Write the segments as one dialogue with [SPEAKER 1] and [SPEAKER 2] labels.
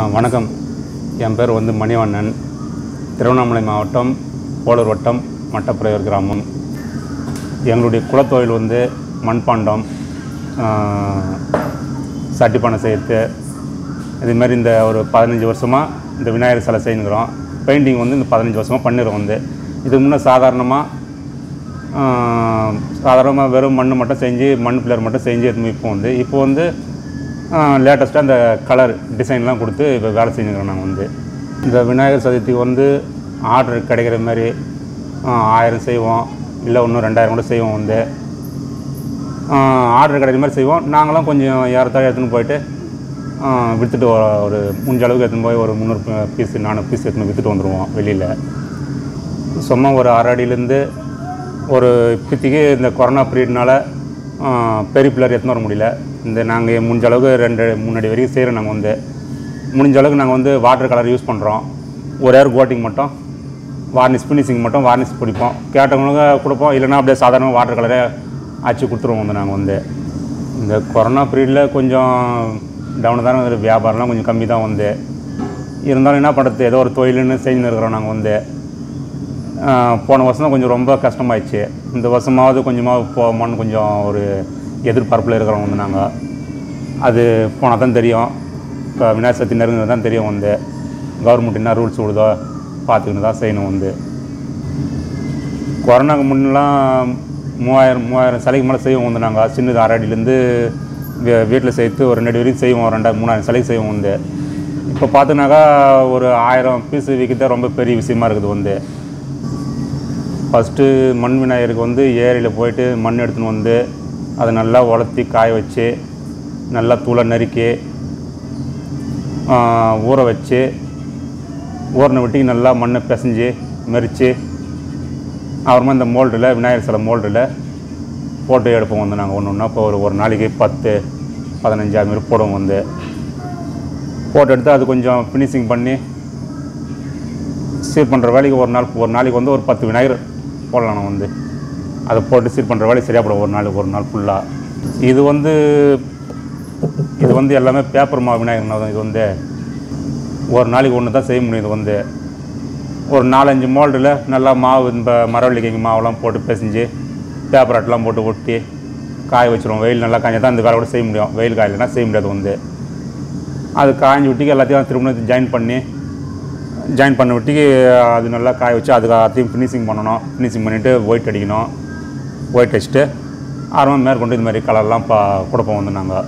[SPEAKER 1] வணக்கம் என் பேர் வந்து மணிவண்ணன் திருவண்ணாமலை மாவட்டம் போலூர் வட்டம் மட்டப்புறையூர் கிராமம் எங்களுடைய குலத்தொழில் வந்து மண்பாண்டம் சட்டிப்பானை செய்யறது இதுமாரி இந்த ஒரு பதினஞ்சு வருஷமாக இந்த விநாயகர் சிலை செய்யுங்கிறோம் பெயிண்டிங் வந்து இந்த பதினஞ்சு வருஷமாக பண்ணிடுறோம் வந்து இதுக்கு முன்னே சாதாரணமாக சாதாரணமாக வெறும் மண் மட்டும் செஞ்சு மண் பிள்ளையர் மட்டும் செஞ்சு எடுத்து இப்போ வந்து இப்போ வந்து லேட்டஸ்ட்டாக இந்த கலர் டிசைன்லாம் கொடுத்து இப்போ வேலை செஞ்சுக்கிறோம் நாங்கள் வந்து இந்த விநாயகர் சதுர்த்திக்கு வந்து ஆர்டர் கிடைக்கிற மாதிரி ஆயிரம் செய்வோம் இல்லை இன்னும் ரெண்டாயிரம் கூட செய்வோம் வந்து ஆர்டர் கிடைக்கிற மாதிரி செய்வோம் நாங்களும் கொஞ்சம் ஏறத்தாழ எடுத்துன்னு போயிட்டு ஆ, விற்றுட்டு வ- ஒரு முடிஞ்ச அளவுக்கு எடுத்துன்னு போய் ஒரு முந்நூறு பீஸ் நானூறு பீஸ் எடுத்துன்னு விற்றுட்டு வந்துடுவோம் வெளியில் சும்மா ஒரு அரை அடியிலேருந்து ஒரு இப்போதைக்கு இந்த கொரோனா பீரியட்னால பெரிய பிள்ளர் எடுத்துன்னு வர முடியல இந்த நாங்கள் முடிஞ்ச அளவுக்கு ரெண்டு மூணு அடி வரைக்கும் செய்கிறோம் நாங்கள் வந்து முடிஞ்ச அளவுக்கு நாங்கள் வந்து வாட்டர் கலர் யூஸ் பண்ணுறோம் ஒரே ஒரு கோட்டிங் மட்டும் வார்னிஷ் ஃபினிஷிங் மட்டும் வார்னிஷ் பிடிப்போம் கேட்டவங்களுக்கு கொடுப்போம் இல்லைன்னா அப்படியே சாதாரண வாட்டர் கலரே அச்சு கொடுத்துருவோம் வந்து நாங்கள் வந்து இந்த கொரோனா பீரியடில் கொஞ்சம் டவுன் தானே வந்து வியாபாரம்லாம் கொஞ்சம் கம்மி தான் வந்து இருந்தாலும் என்ன பண்ணுறது ஏதோ ஒரு தொழிலுன்னு செஞ்சுன்னு இருக்கிறோம் நாங்கள் வந்து ஆஹ் போன வருஷம் கொஞ்சம் ரொம்ப கஷ்டமாயிடுச்சு இந்த வருஷமாவது கொஞ்சமாக போமான்னு கொஞ்சம் ஒரு எதிர்பார்ப்பில் இருக்கிறவங்க வந்து நாங்கள் அது போனால் தான் தெரியும் இப்போ விநாயகர் சதுர்த்தி நெருங்குறது தான் தெரியும் வந்து கவர்மெண்ட் என்ன ரூல்ஸ் விடுதோ பார்த்துக்கிட்டு தான் செய்யணும் வந்து கொரோனாக்கு முன்னெலாம் மூவாயிரம் மூவாயிரம் சிலைக்கு மேலே செய்வோம் வந்து நாங்கள் சின்னது அரடியிலேருந்து வீட்டில் சேர்த்து ஒரு ரெண்டு வரைக்கும் செய்வோம் ரெண்டாயிரம் மூணாயிரம் சிலைக்கு செய்வோம் வந்து இப்போ பார்த்தோன்னாக்கா ஒரு ஆயிரம் பீஸ் விற்கிறதே ரொம்ப பெரிய விஷயமா இருக்குது வந்து ஃபஸ்ட்டு மண் விநாயகருக்கு வந்து ஏரியில் போயிட்டு மண் எடுத்துன்னு வந்து அதை நல்லா உலர்த்தி காய வச்சு நல்லா தூளை நறுக்கி ஆ, ஊற வச்சு ஊறின விட்டிக்கு நல்லா மண்ணை பிசைஞ்சு மெரித்து அப்புறமா இந்த மோல்டில் விநாயகர் சிலை மோல்டில் போட்டு எடுப்போம் வந்து நாங்கள் ஒன்று ஒன்றா இப்போ ஒரு ஒரு நாளைக்கு பத்து பதினஞ்சு அது மாதிரி போடுவோம் வந்து போட்டு எடுத்து அது கொஞ்சம் ஃபினிஷிங் பண்ணி சீர் பண்ணுற வேலைக்கு ஒரு நாள் ஒரு நாளைக்கு வந்து ஒரு பத்து விநாயகர் போடலாம் நான் வந்து அதை போட்டு சீர் பண்ணுற வேலைக்கு சரியாக போடும் ஒரு நாளைக்கு ஒரு நாள் ஃபுல்லாக இது வந்து இது வந்து எல்லாமே பேப்பர் மாவு விநாயகர் தான் இது வந்து ஒரு நாளைக்கு ஒன்று தான் செய்ய முடியும் இது வந்து ஒரு நாலஞ்சு மோல்டில் நல்லா மாவு இந்த மரவள்ளிக்கைங்க மாவெல்லாம் போட்டு பிசைஞ்சு பேப்பர் அட்டெலாம் போட்டு ஒட்டி காய வச்சிருவோம் வெயில் நல்லா காய்ஞ்சா தான் இந்த வேலை கூட செய்ய முடியும் வெயில் காயலைன்னா செய்ய முடியாது வந்து அது காய்ஞ்சி விட்டிக்கு எல்லாத்தையும் திரும்ப ஜாயின் பண்ணி ஜாயின் பண்ண விட்டிக்கு அது நல்லா காய வச்சு அதுக்கு எல்லாத்தையும் ஃபினிஷிங் பண்ணணும் ஃபினிஷிங் பண்ணிவிட்டு ஒயிட் அடிக்கணும் ஒயிட் அடிச்சுட்டு ஆரம்பம் மேற்கொண்டு இது மாதிரி கலர்லாம் பா கொடுப்போம் வந்து நாங்கள்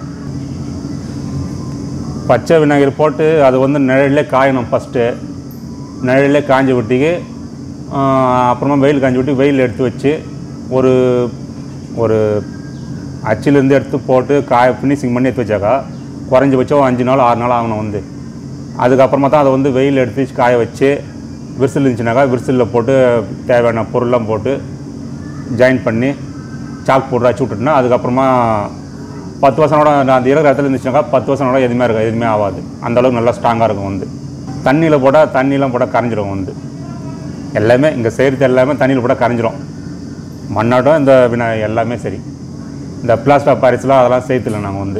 [SPEAKER 1] பச்சை விநாயகர் போட்டு அது வந்து நிழல்லே காயணும் ஃபஸ்ட்டு நிழல்லே காஞ்ச விட்டிக்கு அப்புறமா வெயில் காஞ்ச விட்டு வெயில் எடுத்து வச்சு ஒரு ஒரு அச்சிலேருந்து எடுத்து போட்டு காய ஃபினிஷிங் பண்ணி எடுத்து வச்சாக்கா குறைஞ்சபட்சம் அஞ்சு நாள் ஆறு நாள் ஆகணும் வந்து அதுக்கப்புறமா தான் அதை வந்து வெயில் எடுத்து வச்சு காய வச்சு விரிசல் இருந்துச்சுனாக்கா விரிசலில் போட்டு தேவையான பொருள்லாம் போட்டு ஜாயின் பண்ணி சாக் போட்டு அச்சு விட்டுட்டுனா அதுக்கப்புறமா பத்து வருஷனோட நான் அந்த இருக்கிற இடத்துல இருந்துச்சுனாக்கா பத்து வருஷனோட எதுவுமே இருக்காது எதுவுமே ஆகாது அந்த அளவுக்கு நல்லா ஸ்ட்ராங்காக இருக்கும் வந்து தண்ணியில் போட்டால் தண்ணியெலாம் போட்டால் கரைஞ்சிரும் வந்து எல்லாமே இங்கே செய்கிறது எல்லாமே தண்ணியில் போட்டால் கரைஞ்சிரும் மண்ணாட்டம் இந்த வினா எல்லாமே சரி இந்த பிளாஸ்டர் ஆஃப் பாரிஸ்லாம் அதெல்லாம் செய்யல நாங்கள் வந்து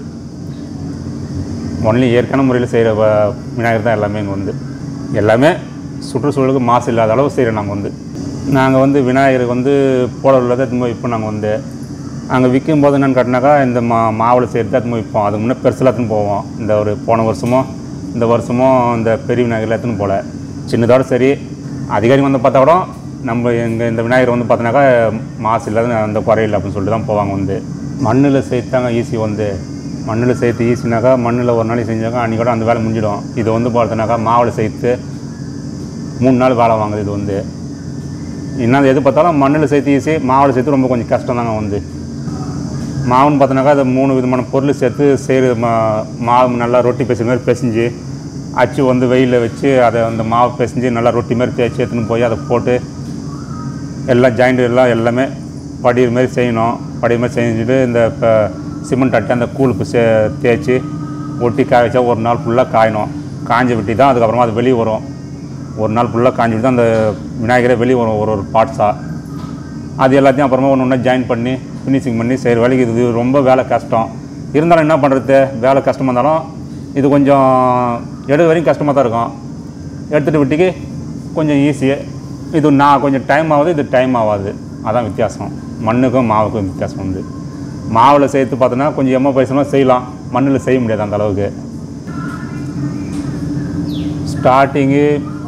[SPEAKER 1] ஒன்லி இயற்கையான முறையில் செய்கிற விநாயகர் தான் எல்லாமே இங்கே வந்து எல்லாமே சுற்றுச்சூழலுக்கு மாசு இல்லாத அளவு செய்கிறோம் நாங்கள் வந்து நாங்கள் வந்து விநாயகருக்கு வந்து போடவில் தான் திரும்ப இப்போ நாங்கள் வந்து அங்கே விற்கும் போது என்னென்னு கேட்டினாக்கா இந்த மா மாவில் செய்கிறது தான் திரும்ப விற்போம் அதுக்கு முன்னே பெருசில் எடுத்துன்னு போவோம் இந்த ஒரு போன வருஷமும் இந்த வருஷமும் இந்த பெரிய விநாயகர் எடுத்துன்னு போகல சின்னதோட சரி அதிகாரி வந்து பார்த்தா கூட நம்ம எங்கள் இந்த விநாயகர் வந்து பார்த்தோன்னாக்கா மாசு இல்லாத அந்த குறையில்லை அப்படின்னு சொல்லிட்டு தான் போவாங்க வந்து மண்ணில் சேர்த்தாங்க ஈஸி வந்து மண்ணில் சேர்த்து ஈஸினாக்கா மண்ணில் ஒரு நாளைக்கு செஞ்சாக்கா அன்றைக்கி கூட அந்த வேலை முடிஞ்சிடும் இது வந்து பார்த்தோன்னாக்கா மாவில் சேர்த்து மூணு நாள் வேலை வாங்குது இது வந்து இன்னும் எது பார்த்தாலும் மண்ணில் சேர்த்து ஈஸி மாவில் சேர்த்து ரொம்ப கொஞ்சம் கஷ்டம் தாங்க வந்து மாவுன்னு பார்த்தோன்னாக்கா அது மூணு விதமான பொருள் சேர்த்து செய்கிற மா மாவு நல்லா ரொட்டி பேசுகிற மாதிரி பிசைஞ்சு அச்சு வந்து வெயிலில் வச்சு அதை அந்த மாவு பிசைஞ்சு நல்லா ரொட்டி மாதிரி தேய்ச்சி எடுத்துன்னு போய் அதை போட்டு எல்லாம் ஜாயிண்ட் எல்லாம் எல்லாமே படிகிற மாதிரி செய்யணும் படிகிற மாதிரி செஞ்சுட்டு இந்த இப்போ சிமெண்ட் அட்டை அந்த கூழுக்கு சே தேய்ச்சி ஒட்டி காய வச்சா ஒரு நாள் ஃபுல்லாக காயணும் காஞ்ச விட்டி தான் அதுக்கப்புறமா அது வெளியே வரும் ஒரு நாள் ஃபுல்லாக காஞ்சி விட்டு தான் அந்த விநாயகரே வெளியே வரும் ஒரு ஒரு பார்ட்ஸாக அது எல்லாத்தையும் அப்புறமா ஒன்று ஒன்றா ஜாயின் பண்ணி ஃபினிஷிங் பண்ணி செய்கிற வேலைக்கு இது ரொம்ப வேலை கஷ்டம் இருந்தாலும் என்ன பண்ணுறது வேலை கஷ்டமாக இருந்தாலும் இது கொஞ்சம் எடுக்க வரைக்கும் கஷ்டமாக தான் இருக்கும் எடுத்துகிட்டு விட்டிக்கு கொஞ்சம் ஈஸியாக இது நான் கொஞ்சம் டைம் ஆகுது இது டைம் ஆகாது அதான் வித்தியாசம் மண்ணுக்கும் மாவுக்கும் வித்தியாசம் வந்து மாவில் சேர்த்து பார்த்தோன்னா கொஞ்சம் எம்ம பைசலாம் செய்யலாம் மண்ணில் செய்ய முடியாது அந்த அளவுக்கு ஸ்டார்டிங்கு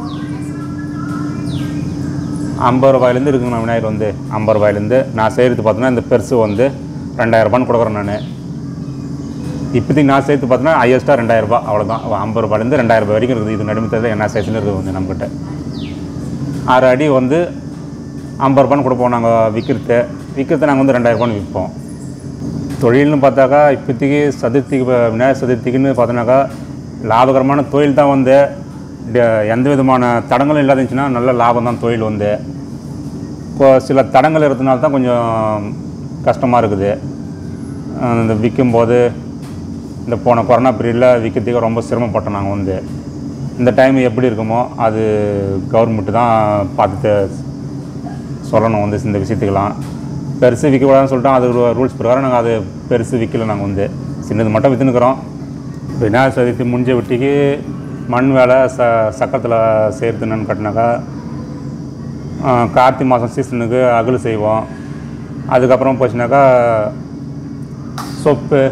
[SPEAKER 1] ஐம்பது ரூபாயிலேருந்து இருக்குங்க விநாயகர் வந்து ஐம்பது ரூபாயிலேருந்து நான் செய்கிறது பார்த்தோன்னா இந்த பெருசு வந்து ரெண்டாயிரரூபான்னு கொடுக்குறேன் நான் இப்போதைக்கு நான் சேர்த்து பார்த்தோன்னா ஹையஸ்ட்டாக ரெண்டாயிரரூபா அவ்வளோதான் ஐம்பது ரூபாயிலேருந்து ரெண்டாயிரம் ரூபாய் வரைக்கும் இருக்குது இது நடுமத்தில் என்ன சைஸ்னு இருக்குது வந்து நம்மக்கிட்ட ஆறு அடி வந்து ஐம்பது ரூபான்னு கொடுப்போம் நாங்கள் விற்கிறது விற்கிறது நாங்கள் வந்து ரெண்டாயிரரூபான்னு விற்போம் தொழில்னு பார்த்தாக்கா இப்போதைக்கு சதுர்த்திக்கு இப்போ விநாயகர் சதுர்த்திக்குன்னு பார்த்தோன்னாக்கா லாபகரமான தொழில் தான் வந்து ட- எந்த விதமான தடங்களும் இல்லாத இருந்துச்சுன்னா நல்ல லாபம் தான் தொழில் வந்து கொ- சில தடங்கள் இருக்கிறதுனால தான் கொஞ்சம் கஷ்டமாக இருக்குது அஹ் இந்த விற்கும்போது இந்த போன கொரோனா பீரியடில் விற்கிறதுக்கு ரொம்ப சிரமப்பட்டோம் நாங்கள் வந்து இந்த டைம் எப்படி இருக்குமோ அது கவர்மெண்ட்டு தான் பார்த்து சொல்லணும் வந்து இந்த விஷயத்துக்கெல்லாம் பெருசு விற்கக்கூடாதுன்னு சொல்லிட்டு அது ரூல்ஸ் பிரகாரம் நாங்கள் அது பெருசு விற்கல நாங்கள் வந்து சின்னது மட்டும் விற்றுனுக்குறோம் விநாயகர் சதுர்த்தி முடிஞ்ச விட்டிக்கு மண் வேலை ச சக்கரத்தில் செய்கிறது என்னன்னு கட்டினாக்கா கார்த்திகை மாதம் சீசனுக்கு அகல் செய்வோம் அதுக்கப்புறம் போச்சுனாக்கா சொப்பு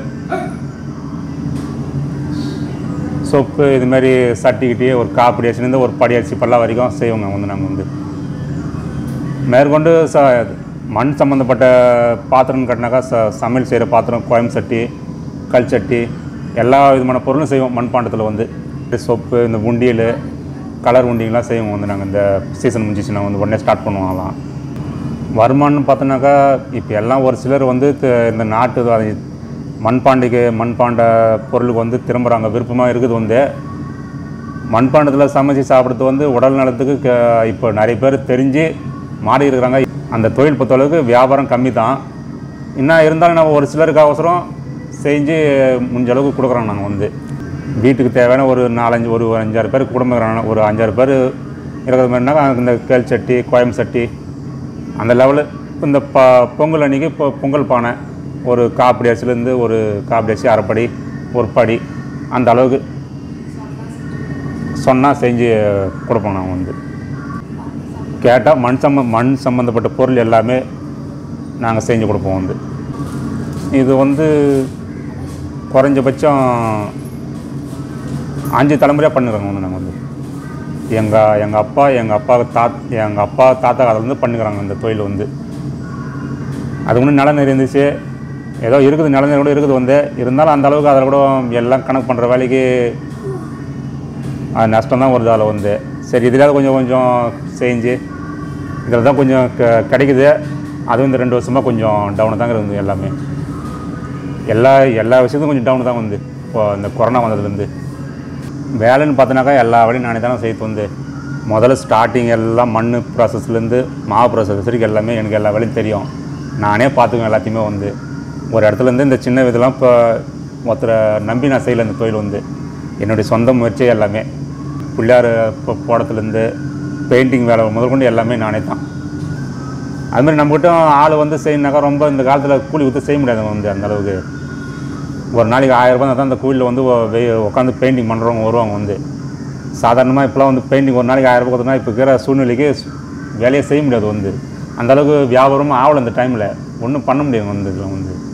[SPEAKER 1] சொப்பு இது மாதிரி சட்டிக்கிட்டி ஒரு காப்படி அரிசிலேருந்து ஒரு படி அரிசி பல்லா வரைக்கும் செய்வோங்க வந்து நாங்கள் வந்து மேற்கொண்டு ச மண் சம்மந்தப்பட்ட பாத்திரம்னு கட்டினாக்கா ச சமையல் செய்கிற பாத்திரம் கோயம் சட்டி கல் சட்டி எல்லா விதமான பொருளும் செய்வோம் மண்பாண்டத்தில் வந்து இந்த சொப்பு இந்த உண்டியல் கலர் உண்டியெல்லாம் செய்வோம் வந்து நாங்கள் இந்த சீசன் முடிஞ்சிச்சுன்னா வந்து உடனே ஸ்டார்ட் பண்ணுவோம் அதெல்லாம் வருமானம்னு பார்த்தோன்னாக்கா இப்போ எல்லாம் ஒரு சிலர் வந்து த- இந்த நாட்டு அது மண்பாண்டிக்கு மண்பாண்ட பொருளுக்கு வந்து திரும்புகிறாங்க விருப்பமாக இருக்குது வந்து மண்பாண்டத்தில் சமைச்சு சாப்பிட்றது வந்து உடல் நலத்துக்கு க இப்போ நிறைய பேர் தெரிஞ்சு மாறி இருக்கிறாங்க அந்த தொழில் பொறுத்தளவுக்கு வியாபாரம் கம்மி தான் இன்னும் இருந்தாலும் நம்ம ஒரு சிலருக்கு அவசரம் செஞ்சு முடிஞ்ச அளவுக்கு கொடுக்குறோம் நாங்கள் வந்து வீட்டுக்கு தேவையான ஒரு நாலஞ்சு ஒரு அஞ்சாறு பேர் குடும்பம் இருக்கிறாங்க ஒரு அஞ்சாறு பேர் இருக்கிற மாதிரினாக்கா இந்த கேள் சட்டி கோயம் சட்டி அந்த லெவலு இந்த ப பொங்கல் அன்றைக்கி இப்போ பொங்கல் பானை ஒரு காப்படி அரிசிலேருந்து ஒரு காப்படி அரிசி அரைப்படி ஒரு படி அந்த அளவுக்கு சொன்னால் செஞ்சு கொடுப்போம் நாங்கள் வந்து கேட்டால் மண் சம்ம மண் சம்மந்தப்பட்ட பொருள் எல்லாமே நாங்கள் செஞ்சு கொடுப்போம் வந்து இது வந்து குறைஞ்சபட்சம் அஞ்சு தலைமுறையாக பண்ணுறோங்க வந்து நாங்கள் வந்து எங்கள் எங்கள் அப்பா எங்கள் அப்பா தாத் எங்கள் அப்பா தாத்தா காலத்துலேருந்து பண்ணுகிறாங்க இந்த தொழில் வந்து அது ஒன்றும் நிலநீர் இருந்துச்சு ஏதோ இருக்குது நிலநீர் கூட இருக்குது வந்து இருந்தாலும் அந்த அளவுக்கு அதில் கூட எல்லாம் கணக்கு பண்ணுற வேலைக்கு அது நஷ்டம் தான் வருது அதில் வந்து சரி இதில் கொஞ்சம் கொஞ்சம் செஞ்சு இதில் தான் கொஞ்சம் க கிடைக்குது அதுவும் இந்த ரெண்டு வருஷமாக கொஞ்சம் டவுனு தாங்க இருக்குது எல்லாமே எல்லா எல்லா விஷயத்துக்கும் கொஞ்சம் டவுன் தான் வந்து இப்போ இந்த கொரோனா வந்ததுலேருந்து வேலைன்னு பார்த்தோன்னாக்கா எல்லா வேலையும் நானே தானே செய்து வந்து முதல்ல ஸ்டார்டிங் எல்லாம் மண் ப்ராசஸ்லேருந்து மாவு ப்ராசஸ் வரைக்கும் எல்லாமே எனக்கு எல்லா வேலையும் தெரியும் நானே பார்த்துக்குவேன் எல்லாத்தையுமே வந்து ஒரு இடத்துலேருந்து இந்த சின்ன இதெல்லாம் இப்போ ஒருத்தரை நம்பி நான் செய்யல இந்த தொழில் வந்து என்னுடைய சொந்த முயற்சி எல்லாமே பிள்ளையார் இப்போ போடத்துலேருந்து பெயிண்டிங் வேலை முதற்கொண்டு எல்லாமே நானே தான் அது மாதிரி நம்மகிட்ட ஆள் வந்து செய்யணுனாக்கா ரொம்ப இந்த காலத்தில் கூலி கொடுத்து செய்ய முடியாது வந்து அந்த அளவுக்கு ஒரு நாளைக்கு ஆயிரம் ரூபாய் தான் அந்த கோயிலில் வந்து உட்காந்து பெயிண்டிங் பண்ணுறவங்க வருவாங்க வந்து சாதாரணமாக இப்போலாம் வந்து பெயிண்டிங் ஒரு நாளைக்கு ஆயிரம் ரூபாய் கொடுத்தனா இப்போ இருக்கிற சூழ்நிலைக்கு ஸ்- வேலையை செய்ய முடியாது வந்து அந்த அளவுக்கு வியாபாரமும் ஆகலை அந்த டைமில் ஒன்றும் பண்ண முடியாது வந்து இதில் வந்து